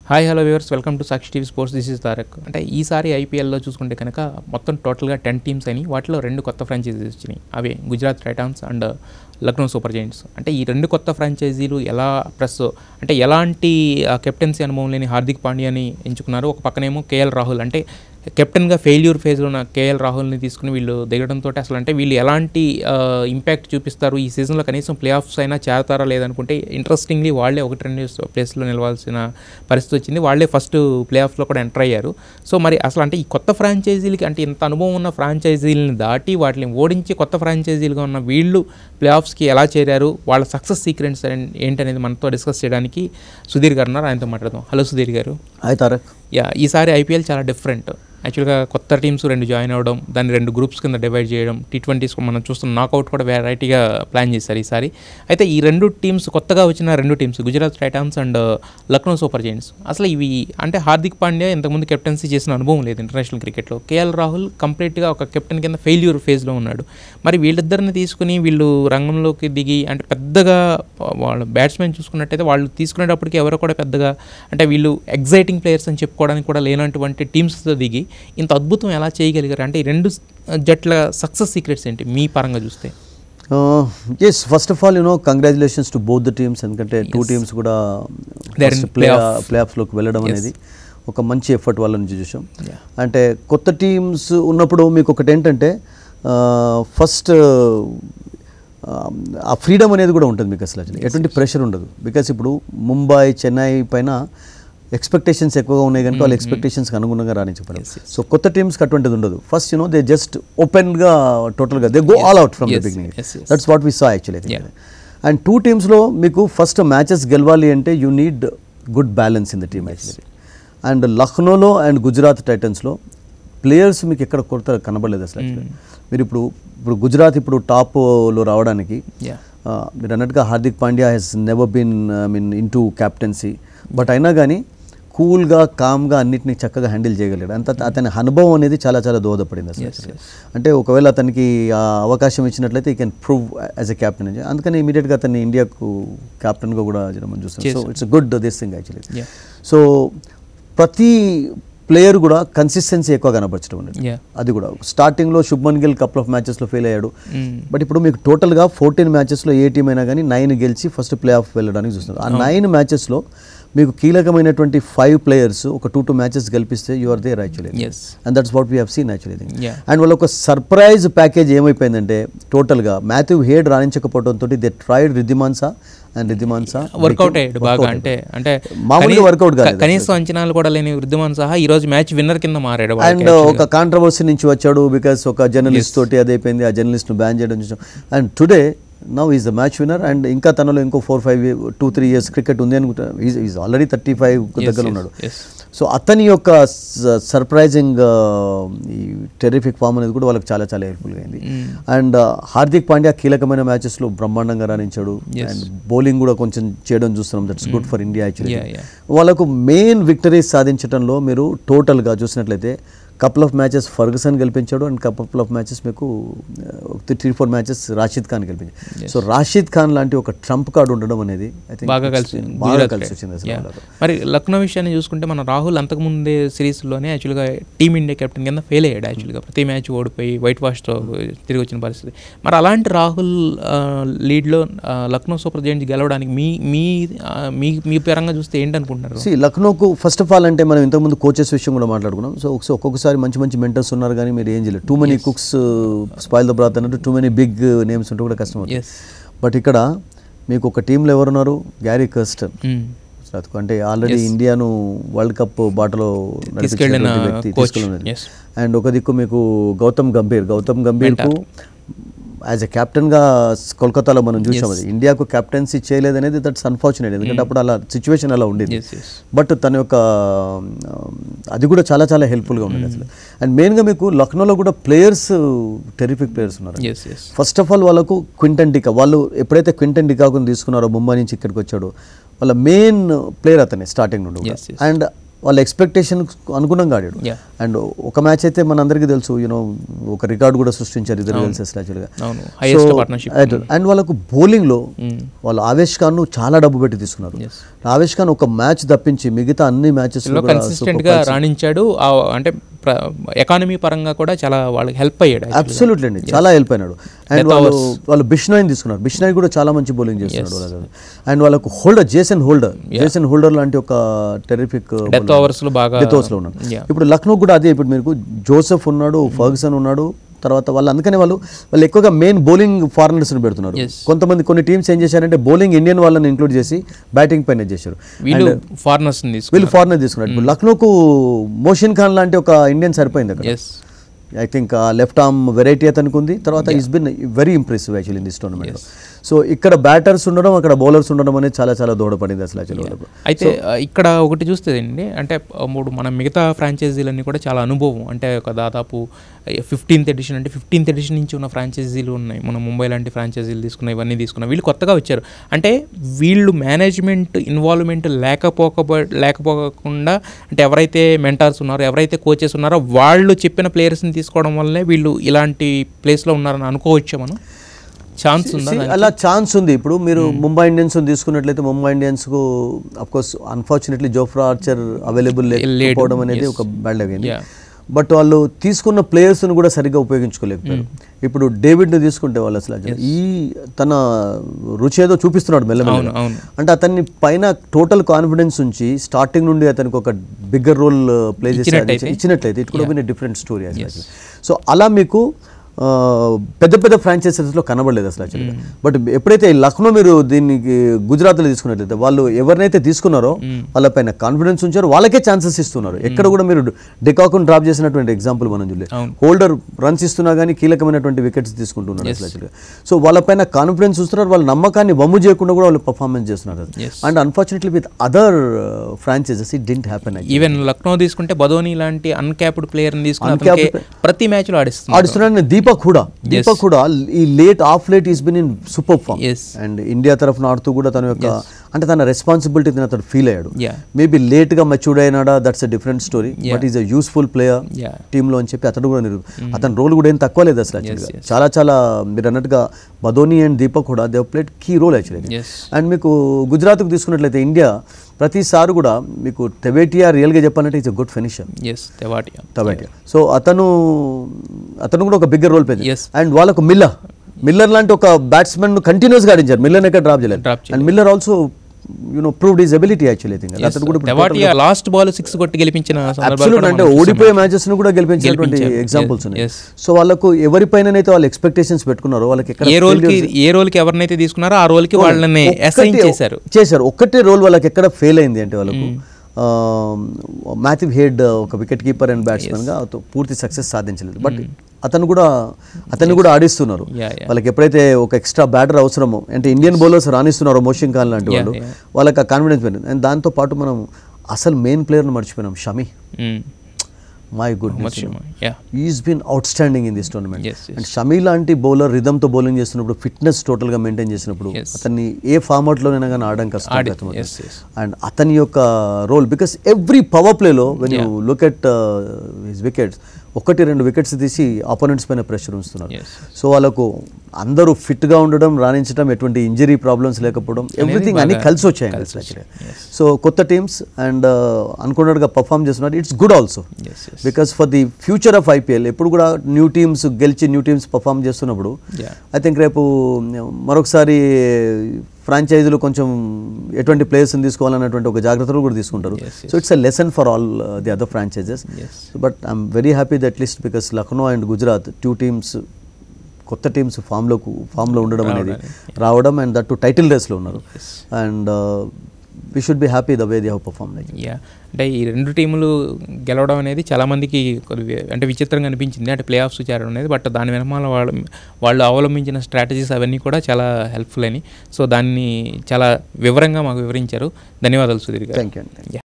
Hi hello viewers welcome to Sakshi TV sports this is Tarak అంటే ఈసారి ఐపీఎల్లో చూసుకుంటే కనుక మొత్తం టోటల్గా టెన్ టీమ్స్ అయినాయి వాటిలో రెండు కొత్త ఫ్రాంచైజీస్ వచ్చినాయి అవే Gujarat Titans and Lucknow Super Giants అంటే ఈ రెండు కొత్త ఫ్రాంచైజీలు ఎలా ప్లస్ అంటే ఎలాంటి కెప్టెన్సీ అనుభవం లేని హార్దిక్ పాండ్యాని ఎంచుకున్నారు ఒక పక్కనేమో కేఎల్ రాహుల్ అంటే కెప్టెన్గా ఫెయిల్యూర్ ఫేజ్లో ఉన్న కేఎల్ రాహుల్ని తీసుకుని వీళ్ళు దిగడంతో అసలు అంటే వీళ్ళు ఎలాంటి ఇంపాక్ట్ చూపిస్తారు ఈ సీజన్లో కనీసం ప్లే ఆఫ్స్ అయినా చేరతారా లేదనుకుంటే ఇంట్రెస్టింగ్లీ వాళ్ళే ఒకటి రెండు ప్లేస్లో నిలవాల్సిన పరిస్థితి వచ్చింది వాళ్ళే ఫస్ట్ ప్లే ఆఫ్స్లో కూడా ఎంటర్ అయ్యారు సో మరి అసలు అంటే ఈ కొత్త ఫ్రాంచైజీలకి అంటే ఇంత అనుభవం ఉన్న ఫ్రాంచైజీలను దాటి వాటిని ఓడించి కొత్త ఫ్రాంచైజీలుగా ఉన్న వీళ్ళు ప్లే ఆఫ్స్కి ఎలా చేరారు వాళ్ళ సక్సెస్ సీక్రెట్స్ ఏంటనేది మనతో డిస్కస్ చేయడానికి సుధీర్ గారు ఉన్నారు ఆయనతో మాట్లాడదాం hello Sudheer garu hi Tarak yeah ఈసారి ఐపీఎల్ చాలా డిఫరెంట్ యాక్చువల్గా కొత్త టీమ్స్ రెండు జాయిన్ అవ్వడం దాన్ని రెండు గ్రూప్స్ కింద డివైడ్ చేయడం టీ ట్వంటీస్ మనం చూస్తున్న నాకౌట్ కూడా వెరైటీగా ప్లాన్ చేశారు ఈసారి అయితే ఈ రెండు టీమ్స్ కొత్తగా వచ్చిన రెండు teams Gujarat Titans and Lucknow Super Giants అసలు ఇవి అంటే హార్దిక్ పాండ్యా ఇంతకుముందు కెప్టెన్సీ చేసిన అనుభవం లేదు ఇంటర్నేషనల్ క్రికెట్లో కేఎల్ రాహుల్ కంప్లీట్గా ఒక కెప్టెన్ కింద ఫెయిల్యూర్ ఫేజ్లో ఉన్నాడు మరి వీళ్ళిద్దరిని తీసుకుని వీళ్ళు రంగంలోకి దిగి అంటే పెద్దగా వాళ్ళు బ్యాట్స్మెన్ చూసుకున్నట్టయితే వాళ్ళు తీసుకునేటప్పటికి ఎవరో కూడా పెద్దగా అంటే వీళ్ళు ఎగ్జైటింగ్ ప్లేయర్స్ అని చెప్పుకోవడానికి కూడా లేనటువంటి టీమ్స్తో దిగి ఇంత అద్భుతం ఎలా చేయగలిగారు అంటే ఈ రెండు జట్ల సక్సెస్ సీక్రెట్స్ ఏంటి మీ పరంగా చూస్తే yes first of all you know congratulations to both the teams ఎందుకంటే టూ టీమ్స్ కూడా They're in play playoff. Play ఆఫ్స్లోకి వెళ్ళడం అనేది ఒక మంచి ఎఫర్ట్ వాళ్ళ నుంచి చూసాం Yeah. అంటే కొత్త టీమ్స్ ఉన్నప్పుడు మీకు ఒకటి ఏంటంటే ఫస్ట్ ఆ ఫ్రీడమ్ అనేది కూడా ఉంటుంది మీకు అసలు actually. ఎటువంటి ప్రెషర్ ఉండదు బికాస్ ఇప్పుడు ముంబై చెన్నై పైన ఎక్స్పెక్టేషన్స్ ఎక్కువగా ఉన్నాయి కనుక వాళ్ళ ఎక్స్పెక్టేషన్స్కి అనుగుణంగా రాణించబడదు సో కొత్త టీమ్స్కి అటువంటిది ఉండదు ఫస్ట్ యూనో దే జస్ట్ ఓపెన్గా టోటల్గా they go all out from the Yes, beginning yes, yes. That's what we saw actually Yeah. And two టీమ్స్లో మీకు ఫస్ట్ మ్యాచెస్ గెలవాలి అంటే you need good balance in the team actually and లక్నోలో and Gujarat టైటన్స్లో players మీకు ఎక్కడ కొరత కనబడలేదు అసలు actually. మీరు ఇప్పుడు ఇప్పుడు గుజరాత్ ఇప్పుడు టాప్లో రావడానికి యా ఆ, మీరు అన్నట్టుగా Hardik Pandya he's never been I mean in to captaincy but అయినా కానీ కూల్గా కామ్గా అన్నిటిని చక్కగా హ్యాండిల్ చేయగలిగాడు అంత అతని అనుభవం అనేది చాలా చాలా దోహదపడింది అసలు Yes, yes. అంటే ఒకవేళ అతనికి ఆ అవకాశం ఇచ్చినట్లయితే he can prove as a captain అని అందుకని ఇమీడియట్గా అతన్ని ఇండియాకు క్యాప్టెన్గా కూడా మనం చూస్తాం so it's good this thing actually Yeah. So ప్రతి ప్లేయర్ కూడా కన్సిస్టెన్సీ ఎక్కువ కనపరచడం అనేది యా అది కూడా స్టార్టింగ్లో శుభ్మన్ గిల్ కపుల్ ఆఫ్ మ్యాచెస్లో ఫెయిల్ అయ్యాడు బట్ ఇప్పుడు మీకు టోటల్గా ఫోర్టీన్ మ్యాచెస్లో ఏ టీం అయినా కానీ నైన్ గెలిచి ఫస్ట్ ప్లే ఆఫ్ వెళ్ళడానికి చూస్తున్నారు ఆ నైన్ మ్యాచెస్లో మీకు కీలకమైనటువంటి ఫైవ్ ప్లేయర్స్ ఒక టూ టూ మ్యాచెస్ గెలిపిస్తే you are there actually yes and that's what we have seen actually Yeah. And వాళ్ళ ఒక సర్ప్రైజ్ ప్యాకేజ్ ఏమైపోయిందంటే టోటల్గా మాథ్యూ హేడ్ రాణించకపోవడంతో they tried Wriddhiman Saha and Wriddhiman Saha work out అయ్యాడు బాగా అంటే అంటే మామూలుగా కనీ- workout కాలేదు క- కనీసం అంచనాలు కూడా లేని వృద్ధిమాన్ సహా ఈ రోజు మ్యాచ్ విన్నర్ కింద మారాడు అండ్ ఒక కాంట్రవర్సీ నుంచి వచ్చాడు బికాస్ ఒక జర్నలిస్ట్ తోటి అది అయిపోయింది ఆ జర్నలిస్ట్ ను బ్యాన్ చేయడం చూసాం and today now is the match winner and ఇంకా తనలో ఇంకో four five two three years cricket ఉంది అనుకుంటా ఈజ్ ఆల్రెడీ థర్టీ ఫైవ్ దగ్గర ఉన్నాడు ఎస్ సో అతని యొక్క సర్ప్రైజింగ్ ఈ టెరిఫిక్ ఫామ్ అనేది కూడా వాళ్ళకి చాలా చాలా హెల్ప్ఫుల్గా అయింది అండ్ హార్దిక్ పాండ్యా కీలకమైన మ్యాచెస్లో బ్రహ్మాండంగా రాణించాడు అండ్ బౌలింగ్ కూడా కొంచెం చేయడం చూస్తున్నాం that's good for India actually Yeah, yeah. వాళ్ళకు మెయిన్ విక్టరీస్ సాధించడంలో మీరు టోటల్గా చూసినట్లయితే కపుల్ ఆఫ్ మ్యాచెస్ ఫర్గసన్ గెలిపించాడు అండ్ కపుల్ ఆఫ్ మ్యాచెస్ మీకు three four matches Rashid Khan గెలిపించాడు సో రాషిద్ ఖాన్ లాంటి ఒక ట్రంప్ కార్డు ఉండడం అనేది I think బాగా it's- కలిసి బాగా గుజరాత్ కలిసి ప్లేయర్. వచ్చింది అసలు Yeah. వాళ్ళకు. మరి లక్నో విషయాన్ని చూసుకుంటే మన రాహుల్ అంతకుముందే సిరీస్లోనే యాక్చువల్గా టీమిండియా కెప్టెన్ కింద ఫెయిల్ అయ్యాడు యాక్చువల్గా ప్రతి మ్యాచ్ ఓడిపోయి వైట్ వాష్తో తిరిగి వచ్చిన పరిస్థితి మరి అలాంటి రాహుల్ ఆ, లీడ్లో ఆ, లక్నో సూపర్ జైంట్స్ గెలవడానికి మీ మీ ఆ, మీ మీ పరంగా చూస్తే ఏంటనుకుంటున్నారు సి లక్నోకు ఫస్ట్ ఆఫ్ ఆల్ అంటే మనం ఇంతకుముందు కోచెస్ విషయం కూడా మాట్లాడుకున్నాం సో ఒకసారి ఒక్కొక్కసారి మంచి మంచి మెంటర్స్ ఉన్నారు కానీ మీరు ఏం చేయలేదు too many cooks spoil the broth అన్నట్టు టూ మెనీ బిగ్ నేమ్స్ ఉంటే కూడా కష్టం అవుతుంది ఎస్ బట్ ఇక్కడ మీకు ఒక టీంలో ఎవరున్నారు గ్యారీ కర్స్టన్ అంటే ఆల్రెడీ ఇండియాను వరల్డ్ కప్ బాటలో తీసుకెళ్ళిన నడిపించినటువంటి వ్యక్తి coach. తీసుకెళ్ళిన Yes. అండ్ ఒక దిక్కు మీకు గౌతమ్ గంభీర్ గౌతమ్ గంభీర్కు యాజ్ ఎ కెప్టెన్గా కోల్కతాలో మనం చూసాం అది ఇండియాకు కెప్టెన్సీ చేయలేదు అనేది దట్స్ అన్ఫార్చునేట్ ఎందుకంటే అప్పుడు అలా సిచ్యువేషన్ అలా ఉండేది ఎస్ ఎస్ బట్ తన యొక్క ఆ, అది కూడా చాలా చాలా హెల్ప్ఫుల్గా ఉండేది అసలు అండ్ మెయిన్గా మీకు లక్నోలో కూడా ప్లేయర్స్ టెరిఫిక్ ప్లేయర్స్ ఉన్నారు yes yes first of all వాళ్ళకు క్వింటన్ డికా వాళ్ళు ఎప్పుడైతే క్వింటన్ డికాకుని తీసుకున్నారో ముంబై నుంచి ఇక్కడికి వచ్చాడో వాళ్ళ మెయిన్ ప్లేయర్ అతనే స్టార్టింగ్ నుండి Yes, yes. అండ్ వాళ్ళ ఎక్స్పెక్టేషన్ అనుగుణంగా ఆడాడు Yeah. అండ్ ఒక మ్యాచ్ అయితే మనందరికీ తెలుసు యూనో ఒక రికార్డు కూడా సృష్టించారు ఇద్దరు కలిసి అసలు యాక్చువల్గా అవును హైయెస్ట్ పార్ట్నర్షిప్ అండ్ వాళ్ళకు బౌలింగ్లో వాళ్ళు ఆవేష్ ఖాన్ చాలా డబ్బు పెట్టి తీసుకున్నారు Yes. ఆవేష్ ఖాన్ ఒక మ్యాచ్ తప్పించి మిగతా అన్ని మ్యాచెస్ లో కన్సిస్టెంట్ గా రాణించాడు ఆ అంటే ఎకానమీ పరంగా కూడా చాలా వాళ్ళకి హెల్ప్ అయ్యాడు అబ్సల్యూట్లీ అండి చాలా హెల్ప్ అయినాడు అండ్ వాళ్ళు వాళ్ళు బిష్నాయిని తీసుకున్నారు బిష్నాయ్ కూడా చాలా మంచి బౌలింగ్ చేస్తున్నాడు వాళ్ళకి అండ్ వాళ్ళకు Holder Jason Holder Jason Holder లాంటి ఒక టెరిఫిక్ డెత్ ఓవర్స్ లో బాగా డెత్ ఓవర్స్లో ఉన్నాడు Yeah. ఇప్పుడు లక్నో కూడా అదే ఇప్పుడు మీకు జోసెఫ్ ఉన్నాడు ఫర్గసన్ ఉన్నాడు తర్వాత వాళ్ళు అందుకనే వాళ్ళు వాళ్ళు ఎక్కువగా మెయిన్ బౌలింగ్ ఫారినర్స్ని పెడుతున్నారు Yes. కొంతమంది కొన్ని టీమ్స్ ఏం చేశారంటే బౌలింగ్ ఇండియన్ వాళ్ళని ఇంక్లూడ్ చేసి బ్యాటింగ్ పైన చేశారు వీళ్ళు ఫారినర్స్ తీసుకు వీళ్ళు ఫారినర్ తీసుకున్నారు ఇప్పుడు లక్నోకు మోషన్ ఖాన్ లాంటి ఒక ఇండియన్ సరిపోయింది అక్కడ yes I think left arm variety అతనికి ఉంది తర్వాత he's been very impressive actually in this tournament so ఇక్కడ బ్యాటర్స్ ఉండడం అక్కడ బౌలర్స్ ఉండడం అనేది చాలా చాలా దోహదపడింది అసలు యాక్చువల్లీ వాళ్ళకు అయితే ఆ, ఇక్కడ ఒకటి చూస్తే అండి అంటే ఆ, మూడు మన మిగతా ఫ్రాంచైజీలన్నీ కూడా చాలా అనుభవం అంటే ఒక దాదాపు ఫిఫ్టీన్త్ ఎడిషన్ అంటే ఫిఫ్టీన్త్ ఎడిషన్ నుంచి ఉన్న ఫ్రాంచైజీలు ఉన్నాయి మన ముంబై లాంటి ఫ్రాంచైజీలు తీసుకున్న ఇవన్నీ తీసుకున్న వీళ్ళు కొత్తగా వచ్చారు అంటే వీళ్ళు మేనేజ్మెంట్ ఇన్వాల్వ్మెంట్ లేకపోక లేకపోకుండా అంటే ఎవరైతే మెంటార్స్ ఉన్నారో ఎవరైతే కోచెస్ ఉన్నారో వాళ్ళు చెప్పిన ప్లేయర్స్ని తీసుకోవడం వల్లనే వీళ్ళు ఇలాంటి ప్లేస్లో ఉన్నారని అనుకోవచ్చా మనం ఛాన్స్ ఉందా See, అలా ఛాన్స్ ఉంది ఇప్పుడు మీరు ముంబై ఇండియన్స్ తీసుకున్నట్లయితే ముంబై ఇండియన్స్ కు of course unfortunately Jofra Archer available లేకపోవడం అనేది ఒక బ్యాడ్ అయింది Yeah. బట్ వాళ్ళు తీసుకున్న players ను కూడా సరిగ్గా ఉపయోగించుకోలేకపోయారు ఇప్పుడు డేవిడ్ ని తీసుకుంటే వాళ్ళు అసలు ఈ తన రుచి ఏదో చూపిస్తున్నాడు మెల్లమెల్ల అవును అంటే అతన్ని పైన టోటల్ కాన్ఫిడెన్స్ ఉంచి స్టార్టింగ్ నుండి అతనికి ఒక బిగ్గర్ రోల్ ప్లే చేసి ఇచ్చినట్లయితే ఇట్ కూడా డిఫరెంట్ స్టోరీ సో అలా మీకు ఆ, పెద్ద పెద్ద ఫ్రాంచైజెస్లో కనబడలేదు అసలు యాక్చువల్గా బట్ ఎప్పుడైతే ఈ లక్నో మీరు దీనికి గుజరాత్లో తీసుకున్నట్లయితే వాళ్ళు ఎవరినైతే తీసుకున్నారో వాళ్ళపైన కాన్ఫిడెన్స్ ఉంచారో వాళ్ళకే ఛాన్సెస్ ఇస్తున్నారు ఎక్కడ కూడా మీరు డికాకున్ డ్రాప్ చేసినటువంటి ఎగ్జాంపుల్ మనం చూడలేదు అవును. హోల్డర్ రన్స్ ఇస్తున్నా కానీ కీలకమైనటువంటి వికెట్స్ తీసుకుంటున్నారు అసలు యాక్చువల్గా సో వాళ్ళపైన కాన్ఫిడెన్స్ చూస్తున్నారు వాళ్ళ నమ్మకాన్ని వమ్ము చేయకుండా కూడా వాళ్ళు పర్ఫార్మెన్స్ చేస్తున్నారు Yes. And unfortunately with other franchises it didn't happen even Lucknow తీసుకుంటే బదోని లాంటి అన్క్యాప్డ్ ప్లేయర్ని తీసుకుని అతనికి ప్రతి మ్యాచ్లో ఆడిస్తుంది ఆడిస్తున్నాడు దీపక్ కూడా దీపక్ కూడా ఈ late of late he's been in super form Yes. And India తరఫున ఆడుతూ కూడా తన యొక్క అంటే తన రెస్పాన్సిబిలిటీ అతను ఫీల్ అయ్యాడు యా మేబీ లేట్ గా మెచ్యూర్డ్ అయినాడా that's a different story but he's a useful player yeah టీంలో అని చెప్పి అతను కూడా నిరూ అతని రోల్ కూడా ఏం తక్కువ లేదు అసలు యాక్చువల్గా చాలా చాలా మీరు అన్నట్టుగా బదోని అండ్ దీపక్ కూడా they played key role actually yes and మీకు గుజరాత్కు తీసుకున్నట్లయితే ఇండియా ప్రతిసారి కూడా మీకు తెవేటియా రియల్గా చెప్పాలంటే it's a good finisher yes Tewatia Tewatia so అతను అతను కూడా ఒక bigger role play Yes. And వాళ్ళకు మిల్లర్ మిల్లర్ లాంటి ఒక బ్యాట్స్మెన్ కంటిన్యూస్ గా ఆడించారు మిల్లర్ ఎక్కడ డ్రాప్ చేయలేదు Drop and Miller also you know proved his ability actually thing అతను కూడా తెవాటియా లాస్ట్ బాల్ సిక్స్ కొట్టి గెలిపించిన సందర్భాలు అబ్సల్యూట్ కూడా అంటే మనం ఓడిపోయే మ్యాచెస్ ను కూడా గెలిపించినటువంటి గెలిపించారు. ఎగ్జాంపుల్స్ Yes, ఉన్నాయి yes. సో వాళ్ళకు ఎవరిపైనైతే వాళ్ళు ఎక్స్పెక్టేషన్స్ పెట్టుకున్నారో వాళ్ళకి ఎక్కడ ఏ రోల్ కి ఏ రోల్ కి ఎవరినైతే తీసుకున్నారో ఆ రోల్ కి వాళ్ళని అసైన్ ఒక్కటే- చేశారు చేశారు ఒక్కటే రోల్ వాళ్ళకి ఎక్కడ ఫెయిల్ అయింది అంటే వాళ్ళకు మ్యాథివ్ హెడ్ ఒక వికెట్ కీపర్ అండ్ బ్యాట్స్మెన్ గా అతను పూర్తి సక్సెస్ సాధించలేదు బట్ అతను కూడా అతన్ని కూడా ఆడిస్తున్నారు Yeah, yeah. వాళ్ళకి ఎప్పుడైతే ఒక ఎక్స్ట్రా బ్యాటర్ అవసరమో అంటే ఇండియన్ బౌలర్స్ రాణిస్తున్నారో మోషన్ ఖాన్ లాంటి వాళ్ళు yeah. వాళ్ళకి ఆ కాన్ఫిడెన్స్ పెరిగింది అండ్ దాంతో పాటు మనం అసలు మెయిన్ ప్లేయర్ని మర్చిపోయినాం Shami my good yeah he's been outstanding in this tournament Yes, yes. And Shami లాంటి బౌలర్ రిధమ్తో బౌలింగ్ చేస్తున్నప్పుడు ఫిట్నెస్ టోటల్గా మెయింటైన్ చేసినప్పుడు Yes. అతన్ని ఏ ఫార్మాట్లోనైనా కానీ ఆడడం కష్టం ఆడి అర్థమవుతుంది. ఎస్ ఎస్ అండ్ అతని యొక్క రోల్ బికాస్ ఎవ్రీ పవర్ ప్లేలో when you look at his wickets ఒకటి రెండు వికెట్స్ తీసి ఆపోనెంట్స్ పైన ప్రెషర్ ఉంచుతున్నారు ఎస్ సో వాళ్ళకు అందరూ ఫిట్గా ఉండడం రాణించడం ఎటువంటి ఇంజరీ ప్రాబ్లమ్స్ లేకపోవడం ఎవ్రీథింగ్ అన్ని కలిసి వచ్చాయి సో కొత్త టీమ్స్ అండ్ అనుకున్నట్టుగా పర్ఫామ్ చేస్తున్నారు it's good also yes yes because for the future of IPL ఎప్పుడు కూడా న్యూ టీమ్స్ గెలిచి న్యూ టీమ్స్ పర్ఫామ్ చేస్తున్నప్పుడు యా ఐ థింక్ రేపు మరొకసారి ఫ్రాంచైజీలు కొంచెం ఎటువంటి ప్లేయర్స్ని తీసుకోవాలన్నటువంటి ఒక జాగ్రత్తలు కూడా తీసుకుంటారు Yes, so it's a lesson for all the other franchises yes but I'm very happy that list because Lucknow and Gujarat two teams కొత్త టీమ్స్ ఫామ్లో ఫామ్లో ఉండడం అనేది రావడం అండ్ దట్ టు టైటిల్ రేస్లో ఉన్నారు and we should be happy the way they have perform like yeah అంటే ఈ రెండు టీములు గెలవడం అనేది చాలామందికి కొద్దిగా అంటే విచిత్రంగా అనిపించింది అంటే ప్లే ఆఫ్స్ చేరడం అనేది బట్ దాని వెనకాల వాళ్ళు వాళ్ళు అవలంబించిన స్ట్రాటజీస్ అవన్నీ కూడా చాలా హెల్ప్ఫుల్ అని సో దాన్ని చాలా వివరంగా మాకు వివరించారు ధన్యవాదాలు సుధీర్ గారు థ్యాంక్ యూ అండి Yeah.